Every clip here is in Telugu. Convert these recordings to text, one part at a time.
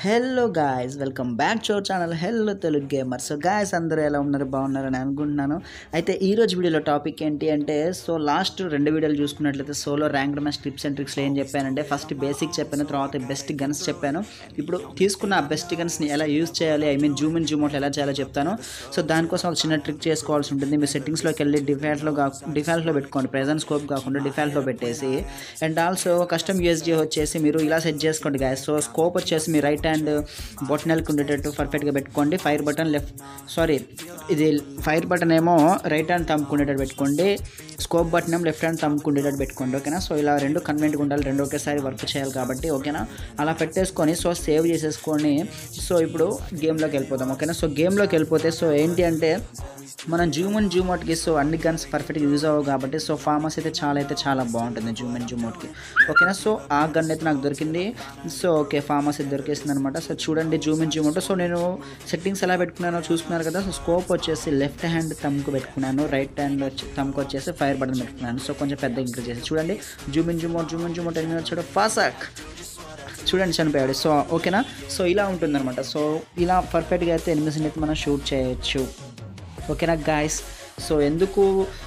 hello guys welcome back to our channel hello Telugu gamer so guys అందరూ ఎలా ఉన్నారు బాగున్నారని అనుకుంటున్నాను అయితే ఈ రోజు వీడియోలో టాపిక్ ఏంటి అంటే సో లాస్ట్ రెండు వీడియోలు చూసుకున్నట్లయితే solo rank match tips and ట్రిక్స్లో ఏం చెప్పానంటే ఫస్ట్ బేసిక్ చెప్పాను తర్వాత బెస్ట్ గన్స్ చెప్పాను ఇప్పుడు తీసుకున్న ఆ బెస్ట్ గన్స్ని ఎలా యూజ్ చేయాలి I mean zoom in zoom out ఎలా చేయాలో చెప్తాను సో దానికోసం ఒక చిన్న ట్రిక్ చేసుకోవాల్సి ఉంటుంది మీ సెట్టింగ్స్లోకి వెళ్ళి డిఫాల్ట్లో కా డిఫాల్ట్లో పెట్టుకోండి ప్రెజెంట్ స్కోప్ కాకుండా డిఫాల్ట్లో పెట్టేసి అండ్ ఆల్సో కస్టమ్ యూఎస్జీ వచ్చేసి మీరు ఇలా సెట్ చేసుకోండి గాయస్ సో స్కోప్ వచ్చేసి మీ రైట్ హ్యాండ్ బొటనల్కి ఉండేటట్టు పర్ఫెక్ట్గా పెట్టుకోండి ఫైర్ బటన్ లెఫ్ట్ సారీ ఇది ఫైర్ బటన్ ఏమో రైట్ హ్యాండ్ తమ్ముకునేటట్టు పెట్టుకోండి స్కోప్ బటన్ ఏమో లెఫ్ట్ హ్యాండ్ తమ్ముకునేటట్టు పెట్టుకోండి ఓకేనా సో ఇలా రెండు కన్వెంట్గా ఉండాలి రెండు ఒకేసారి వర్క్ చేయాలి కాబట్టి ఓకేనా అలా పెట్టేసుకొని సో సేవ్ చేసేసుకొని సో ఇప్పుడు గేమ్లోకి వెళ్ళిపోదాం ఓకేనా సో గేమ్లోకి వెళ్ళిపోతే సో ఏంటి అంటే మనం జూమ్ అండ్ జూమ్ అవుట్కి సో అన్ని గన్స్ పర్ఫెక్ట్గా యూజ్ అవ్వవు కాబట్టి సో ఫార్మస్ అయితే చాలా అయితే చాలా బాగుంటుంది జూమ్ అండ్ జూమ్ అవుట్కి ఓకేనా సో ఆ గన్ అయితే నాకు దొరికింది సో ఓకే ఫార్మస్ అయితే దొరికేసింది అనమాట సో చూడండి zoom and zoom out so నేను సెట్టింగ్స్ ఎలా పెట్టుకున్నానో చూసుకున్నారు కదా సో స్కోప్ వచ్చేసి లెఫ్ట్ హ్యాండ్ తమ్కు పెట్టుకున్నాను రైట్ హ్యాండ్ వచ్చి తమ్కు వచ్చేసి ఫైర్ బటన్ పెట్టుకున్నాను సో కొంచెం పెద్ద ఇంక్రీజ్ చేసి చూడండి zoom in zoom out zoom in zoom out ఎన్ని వచ్చాడు ఫాసాక్ చూడండి చనిపోయాడు సో ఓకేనా సో ఇలా ఉంటుందన్నమాట సో ఇలా పర్ఫెక్ట్గా అయితే ఎనిమిది అయితే మనం షూట్ చేయొచ్చు ఓకేనా గాయస్ సో ఎందుకు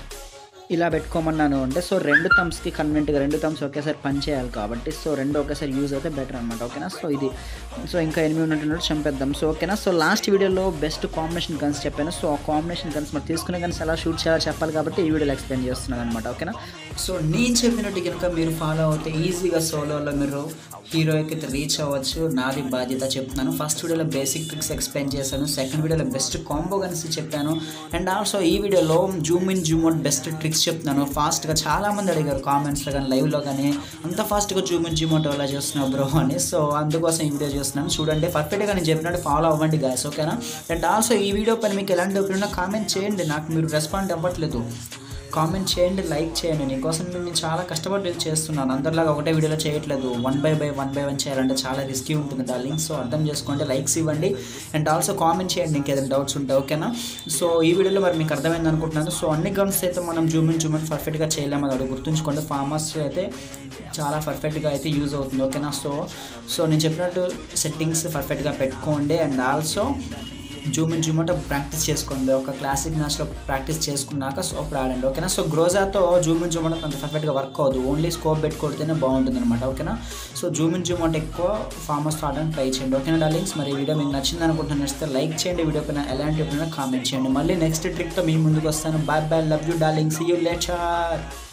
ఇలా పెట్టుకోమన్నాను అంటే సో రెండు థమ్స్కి కన్వెంట్గా రెండు థమ్స్ ఒకేసారి పని చేయాలి కాబట్టి సో రెండు ఒకేసారి యూజ్ అయితే బెటర్ అనమాట ఓకేనా సో ఇది సో ఇంకా ఎనిమిది ఉన్నట్టు చంపేద్దాం సో ఓకేనా సో లాస్ట్ వీడియోలో బెస్ట్ కాంబినేషన్ గన్స్ చెప్పాను సో ఆ కాంబినేషన్ గన్స్ మరి తీసుకునే గన్స్ ఎలా షూట్ చేయాలో చెప్పాలి కాబట్టి ఈ వీడియోలో ఎక్స్ప్లెయిన్ చేస్తున్నాను అనమాట ఓకేనా సో నేను చెప్పినట్టు కనుక మీరు ఫాలో అవుతే ఈజీగా సోలోలో మీరు హీరోకి అయితే రీచ్ అవ్వచ్చు నాది బాధ్యత చెప్తున్నాను ఫస్ట్ వీడియోలో బేసిక్ ట్రిక్స్ ఎక్స్ప్లెయిన్ చేశాను సెకండ్ వీడియోలో బెస్ట్ కాంబో గన్స్ చెప్పాను అండ్ ఆల్సో ఈ వీడియోలో zoom in zoom out best tricks చెప్తున్నాను ఫాస్ట్గా చాలామంది అడిగారు కామెంట్స్లో కానీ లైవ్లో కానీ అంత ఫాస్ట్గా జూమ్ ఇన్ జూమ్ అవుట్ ఎలా చేస్తున్నావు బ్రో అని సో అందుకోసం ఈ వీడియో చేస్తున్నాను చూడండి పర్ఫెక్ట్గా నేను చెప్పినట్టు ఫాలో అవ్వండి గాయస్ ఓకేనా అండ్ ఆల్సో ఈ వీడియో పైన మీకు ఎలాంటి ఒపీనియన్ కామెంట్ చేయండి నాకు మీరు రెస్పాండ్ అవ్వట్లేదు కామెంట్ చేయండి లైక్ చేయండి నీకోసం నేను చాలా కష్టపడి చేస్తున్నాను అందరిలాగా ఒకటే వీడియోలో చేయట్లేదు one by by one by one చేయాలంటే చాలా రిస్కీ ఉంటుంది డార్లింగ్ సో అర్థం చేసుకోండి లైక్స్ ఇవ్వండి అండ్ ఆల్సో కామెంట్ చేయండి ఇంకేదైనా డౌట్స్ ఉంటే ఓకేనా సో ఈ వీడియోలో మరి మీకు అర్థమైంది అనుకుంటున్నాను సో అన్ని గన్స్ అయితే మనం జూమ్ ఇన్ జూమ్ ఇన్ పర్ఫెక్ట్గా చేయలేము అది గుర్తుంచుకోండి ఫార్మర్స్ అయితే చాలా పర్ఫెక్ట్గా అయితే యూజ్ అవుతుంది ఓకేనా సో సో నేను చెప్పినట్టు సెట్టింగ్స్ పర్ఫెక్ట్గా పెట్టుకోండి and also zoom in zoom out practice చేసుకోండి ఒక క్లాసిక్ మ్యాచ్లో ప్రాక్టీస్ చేసుకున్నాక సో అప్పుడు ఆడండి ఓకేనా సో గ్రోజాతో జూమ్ ఇన్ జూమ్ అవుట్ అంత పర్ఫెక్ట్గా వర్క్ అవ్వదు ఓన్లీ స్కోప్ పెట్టుకొడితేనే బాగుంటుంది అనమాట ఓకేనా so zoom in zoom out ఎక్కువ ఫార్మర్స్ ఆడడానికి ట్రై చేయండి ఓకేనా డార్లింగ్స్ మరి ఈ వీడియో మీకు నచ్చింది అనుకుంటున్నాను నచ్చితే లైక్ చేయండి వీడియో పైన ఎలాంటి కామెంట్ చేయండి మళ్ళీ నెక్స్ట్ ట్రిక్తో మీ ముందుకు వస్తాను bye bye love you darlings you లెచర్